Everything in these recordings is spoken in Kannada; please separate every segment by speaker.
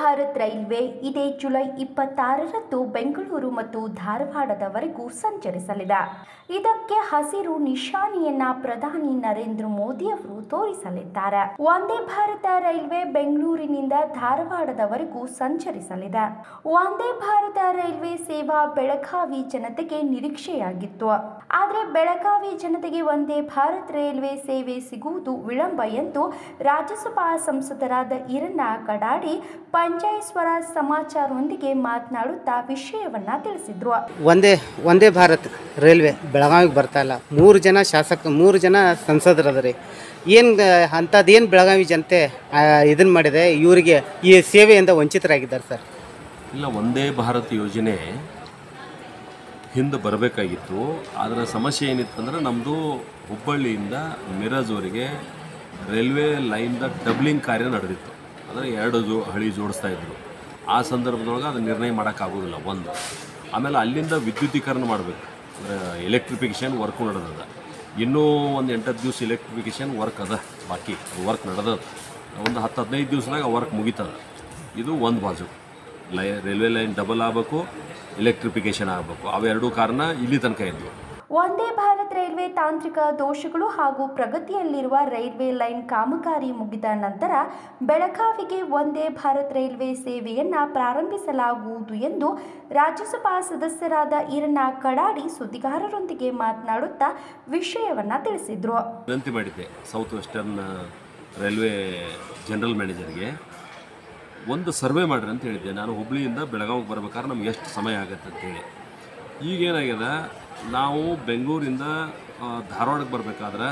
Speaker 1: ಭಾರತ್ ರೈಲ್ವೆ ಇದೇ ಜುಲೈ ಇಪ್ಪತ್ತಾರರಂದು ಬೆಂಗಳೂರು ಮತ್ತು ಧಾರವಾಡದವರೆಗೂ ಸಂಚರಿಸಲಿದೆ ಇದಕ್ಕೆ ಹಸಿರು ನಿಶಾನೆಯನ್ನ ಪ್ರಧಾನಿ ನರೇಂದ್ರ ಮೋದಿ ಅವರು ತೋರಿಸಲಿದ್ದಾರೆ ವಂದೇ ಭಾರತ ರೈಲ್ವೆ ಬೆಂಗಳೂರಿನಿಂದ ಧಾರವಾಡದವರೆಗೂ ಸಂಚರಿಸಲಿದೆ ವಂದೇ ಭಾರತ ರೈಲ್ವೆ ಸೇವಾ ಬೆಳಗಾವಿ ಜನತೆಗೆ ನಿರೀಕ್ಷೆಯಾಗಿತ್ತು ಆದರೆ ಬೆಳಗಾವಿ ಜನತೆಗೆ ವಂದೇ ಭಾರತ್ ರೈಲ್ವೆ ಸೇವೆ ಸಿಗುವುದು ವಿಳಂಬ ಎಂದು ರಾಜ್ಯಸಭಾ ಸಂಸದರಾದ ಈರಣ್ಣ ಕಡಾಡಿ ಪಂಚಾಯತ್ ಸ್ವರಾಜ್ ಸಮಾಚಾರದೊಂದಿಗೆ ಮಾತನಾಡುತ್ತಾ ವಿಷಯವನ್ನ ತಿಳಿಸಿದ್ರು
Speaker 2: ಒಂದೇ ಒಂದೇ ಭಾರತ್ ರೈಲ್ವೆ ಬೆಳಗಾವಿಗೆ ಬರ್ತಾ ಇಲ್ಲ ಮೂರು ಜನ ಶಾಸಕ ಮೂರು ಜನ ಸಂಸದರದ್ರಿ ಏನು ಅಂಥದ್ದು ಏನು ಬೆಳಗಾವಿ ಜನತೆ ಇದನ್ನು ಮಾಡಿದೆ ಇವರಿಗೆ ಈ ಸೇವೆಯಿಂದ ವಂಚಿತರಾಗಿದ್ದಾರೆ ಸರ್
Speaker 3: ಇಲ್ಲ ಒಂದೇ ಭಾರತ್ ಯೋಜನೆ ಹಿಂದೆ ಬರಬೇಕಾಗಿತ್ತು ಅದರ ಸಮಸ್ಯೆ ಏನಿತ್ತಂದ್ರೆ ನಮ್ಮದು ಹುಬ್ಬಳ್ಳಿಯಿಂದ ಮಿರಜ್ವರೆಗೆ ರೈಲ್ವೆ ಲೈನ್ದ ಡಬ್ಲಿಂಗ್ ಕಾರ್ಯ ನಡೆದಿತ್ತು ಅಂದರೆ ಎರಡು ಜೋ ಹಳಿ ಜೋಡಿಸ್ತಾ ಇದ್ರು ಆ ಸಂದರ್ಭದೊಳಗೆ ಅದು ನಿರ್ಣಯ ಮಾಡೋಕ್ಕಾಗೋದಿಲ್ಲ ಒಂದು ಆಮೇಲೆ ಅಲ್ಲಿಂದ ವಿದ್ಯುದೀಕರಣ ಮಾಡಬೇಕು ಅಂದರೆ ಎಲೆಕ್ಟ್ರಿಫಿಕೇಷನ್ ವರ್ಕು ನಡೆದದ ಇನ್ನೂ ಒಂದು ಎಂಟತ್ತು ದಿವಸ ಎಲೆಕ್ಟ್ರಿಫಿಕೇಷನ್ ವರ್ಕ್ ಅದ ಬಾಕಿ ವರ್ಕ್ ನಡೆದದ ಒಂದು ಹತ್ತು ಹದಿನೈದು ದಿವಸದಾಗ ವರ್ಕ್ ಮುಗೀತದ ಇದು ಒಂದು ಬಾಜು ಲೈ ರೈಲ್ವೆ ಲೈನ್ ಡಬಲ್ ಆಗಬೇಕು ಎಲೆಕ್ಟ್ರಿಫಿಕೇಷನ್ ಆಗಬೇಕು ಅವೆರಡೂ ಕಾರಣ ಇಲ್ಲಿ ತನಕ ಇದ್ವು
Speaker 1: ವಂದೇ ಭಾರತ್ ರೈಲ್ವೆ ತಾಂತ್ರಿಕ ದೋಷಗಳು ಹಾಗೂ ಪ್ರಗತಿಯಲ್ಲಿರುವ ರೈಲ್ವೆ ಲೈನ್ ಕಾಮಗಾರಿ ಮುಗಿದ ನಂತರ ಬೆಳಗಾವಿಗೆ ವಂದೇ ಭಾರತ್ ರೈಲ್ವೆ ಸೇವೆಯನ್ನ ಪ್ರಾರಂಭಿಸಲಾಗುವುದು ಎಂದು ರಾಜ್ಯಸಭಾ ಸದಸ್ಯರಾದ ಈರಣ್ಣ ಕಡಾಡಿ ಸುದ್ದಿಗಾರರೊಂದಿಗೆ ಮಾತನಾಡುತ್ತಾ ವಿಷಯವನ್ನ ತಿಳಿಸಿದ್ರು
Speaker 3: ವಿನಂತಿ ಮಾಡಿದ್ದೆ ಸೌತ್ ವೆಸ್ಟರ್ನ್ ರೈಲ್ವೆ ಜನರಲ್ ಮ್ಯಾನೇಜರ್ಗೆ ಒಂದು ಸರ್ವೆ ಮಾಡ್ರಿ ಅಂತ ಹೇಳಿದ್ದೆ ನಾನು ಹುಬ್ಳಿಯಿಂದ ಬೆಳಗಾವಿಗೆ ಬರ್ಬೇಕಾದ್ರೆ ನಮ್ಗೆ ಎಷ್ಟು ಸಮಯ ಆಗುತ್ತೆ ಅಂತೇಳಿ ಈಗೇನಾಗ್ಯದ ನಾವು ಬೆಂಗಳೂರಿಂದ ಆ, ಧಾರವಾಡಕ್ಕೆ ಬರಬೇಕಾದ್ರೆ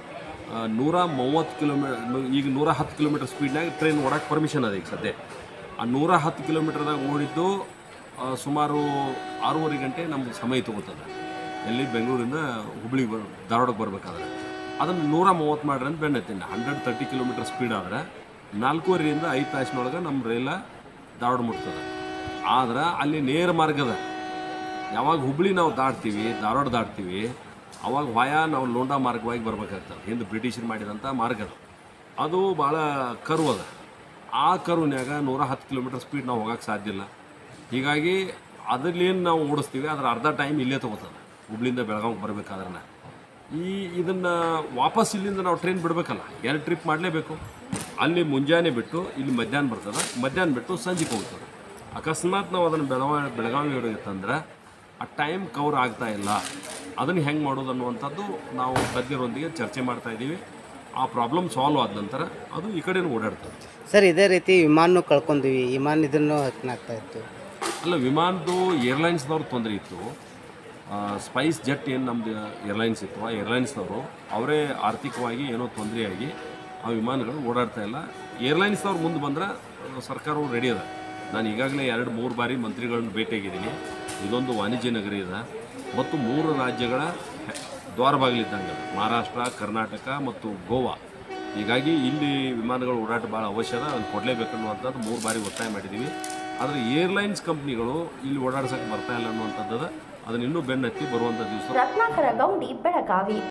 Speaker 3: ನೂರ ಮೂವತ್ತು ಕಿಲೋಮೀಟರ್ ಈಗ ನೂರ ಹತ್ತು ಕಿಲೋಮೀಟರ್ ಸ್ಪೀಡ್ನಾಗ ಟ್ರೈನ್ ಓಡಕ್ಕೆ ಪರ್ಮಿಷನ್ ಅದ ಈಗ ಸದ್ಯ ಆ ನೂರ ಹತ್ತು ಕಿಲೋಮೀಟರ್ದಾಗ ಓಡಿದ್ದು ಆ, ಸುಮಾರು ಆರೂವರೆ ಗಂಟೆ ನಮ್ಗೆ ಸಮಯ ತೊಗೋತದೆ ಎಲ್ಲಿ ಬೆಂಗಳೂರಿಂದ ಹುಬ್ಳಿಗೆ ಬರ್ ಧಾರವಾಡಕ್ಕೆ ಬರ್ಬೇಕಾದ್ರೆ ಅದನ್ನು ನೂರ ಮೂವತ್ತು ಮಾಡ್ರಿ ಅಂತ ಬೆನ್ನತ್ತೀನಿ ಹಂಡ್ರೆಡ್ ತರ್ಟಿ ಕಿಲೋಮೀಟರ್ ಸ್ಪೀಡ್ ಆದರೆ ನಾಲ್ಕೂವರೆಯಿಂದ ಐದು ತಾಸಿನೊಳಗೆ ನಮ್ಮ ರೈಲ ಧಾರವಾಡ ಮುಟ್ತದೆ ಆದ್ರೆ ಅಲ್ಲಿ ನೇರ ಮಾರ್ಗದ ಯಾವಾಗ ಹುಬ್ಳಿ ನಾವು ದಾಟ್ತೀವಿ ಧಾರವಾಡ ದಾಟ್ತೀವಿ ಅವಾಗ ವಾಯ ನಾವು ಲೋಂಡಾ ಮಾರ್ಗವಾಗಿ ಬರ್ಬೇಕಾಗ್ತದೆ ಹಿಂದೆ ಬ್ರಿಟಿಷರು ಮಾಡಿದಂಥ ಮಾರ್ಗ ಅದು ಅದು ಭಾಳ ಕರ್ವ್ ಅದ ಆ ಕರ್ವ್ನ್ಯಾಗ ನೂರ ಹತ್ತು ಕಿಲೋಮೀಟರ್ ಸ್ಪೀಡ್ ನಾವು ಹೋಗಕ್ಕೆ ಸಾಧ್ಯ ಇಲ್ಲ ಹೀಗಾಗಿ ಅದರಲ್ಲೇನು ನಾವು ಓಡಿಸ್ತೀವಿ ಅದ್ರ ಅರ್ಧ ಟೈಮ್ ಇಲ್ಲೇ ತೊಗೋತದೆ ಹುಬ್ಳಿಯಿಂದ ಬೆಳಗಾವಿಗೆ ಬರ್ಬೇಕಾದ್ರೆ ಈ ಇದನ್ನು ವಾಪಸ್ ಇಲ್ಲಿಂದ ನಾವು ಟ್ರೈನ್ ಬಿಡಬೇಕಲ್ಲ ಎರಡು ಟ್ರಿಪ್ ಮಾಡಲೇಬೇಕು ಅಲ್ಲಿ ಮುಂಜಾನೆ ಬಿಟ್ಟು ಇಲ್ಲಿ ಮಧ್ಯಾಹ್ನ ಬರ್ತದೆ ಮಧ್ಯಾಹ್ನ ಬಿಟ್ಟು ಸಂಜೆಗೆ ಹೋಗ್ತದೆ ಅಕಸ್ಮಾತ್ ನಾವು ಅದನ್ನು ಬೆಳಗಾವಿ ಬೆಳಗಾವಿ ತಂದ್ರೆ ಆ ಟೈಮ್ ಕವರ್ ಆಗ್ತಾ ಇಲ್ಲ ಅದನ್ನು ಹೆಂಗೆ ಮಾಡೋದು ಅನ್ನುವಂಥದ್ದು ನಾವು ತಜ್ಞರೊಂದಿಗೆ ಚರ್ಚೆ ಮಾಡ್ತಾ ಇದ್ದೀವಿ ಆ ಪ್ರಾಬ್ಲಮ್ ಸಾಲ್ವ್ ಆದ ನಂತರ ಅದು ಈ ಕಡೆನೂ ಓಡಾಡ್ತದೆ
Speaker 2: ಸರ್ ಇದೇ ರೀತಿ ವಿಮಾನ ಕಳ್ಕೊಂಡ್ವಿ ವಿಮಾನ ಇದನ್ನು ಆಗ್ತಾ ಇತ್ತು
Speaker 3: ಅಲ್ಲ ವಿಮಾನದ್ದು ಏರ್ಲೈನ್ಸ್ದವ್ರು ತೊಂದರೆ ಇತ್ತು ಆ, ಸ್ಪೈಸ್ ಜೆಟ್ ಏನು ನಮ್ಮದು ಏರ್ಲೈನ್ಸ್ ಇತ್ತು ಆ ಏರ್ಲೈನ್ಸ್ನವರು ಅವರೇ ಆರ್ಥಿಕವಾಗಿ ಏನೋ ತೊಂದರೆಯಾಗಿ ಆ ವಿಮಾನಗಳು ಓಡಾಡ್ತಾ ಇಲ್ಲ ಏರ್ಲೈನ್ಸ್ನವ್ರು ಮುಂದೆ ಬಂದ್ರೆ ಆ, ಸರ್ಕಾರವು ರೆಡಿ ಅದ ನಾನು ಈಗಾಗಲೇ ಎರಡು ಮೂರು ಬಾರಿ ಮಂತ್ರಿಗಳನ್ನ ಭೇಟಿಯಾಗಿದ್ದೀನಿ ಇದೊಂದು ವಾಣಿಜ್ಯ ನಗರಿ ಇದೆ ಮತ್ತು ಮೂರು ರಾಜ್ಯಗಳ ಹೆ- ದ್ವಾರ ಬಾಗಿಲಿದ್ದಂಗೆ ಅದು. ಮಹಾರಾಷ್ಟ್ರ ಕರ್ನಾಟಕ ಮತ್ತು ಗೋವಾ ಹೀಗಾಗಿ ಇಲ್ಲಿ ವಿಮಾನಗಳು ಓಡಾಟ ಭಾಳ ಅವಶ್ಯ ಅದ ಅದನ್ನು ಕೊಡಲೇಬೇಕನ್ನುವಂಥದ್ದು ಮೂರು ಬಾರಿ ಒತ್ತಾಯ ಮಾಡಿದ್ದೀವಿ ಆದರೆ ಏರ್ಲೈನ್ಸ್ ಕಂಪ್ನಿಗಳು ಇಲ್ಲಿ ಓಡಾಡ್ಸಕ್ಕೆ ಬರ್ತಾ ಇಲ್ಲ ಅನ್ನುವಂಥದ್ದು ಅದ. ಅದನ್ನ ಇನ್ನೂ ಬೆನ್ನತ್ತಿ ಬರುವಂಥ ದಿವಸ
Speaker 1: ರತ್ನಾಕರ ಗೌಂಡಿ ಬೆಳಗಾವಿ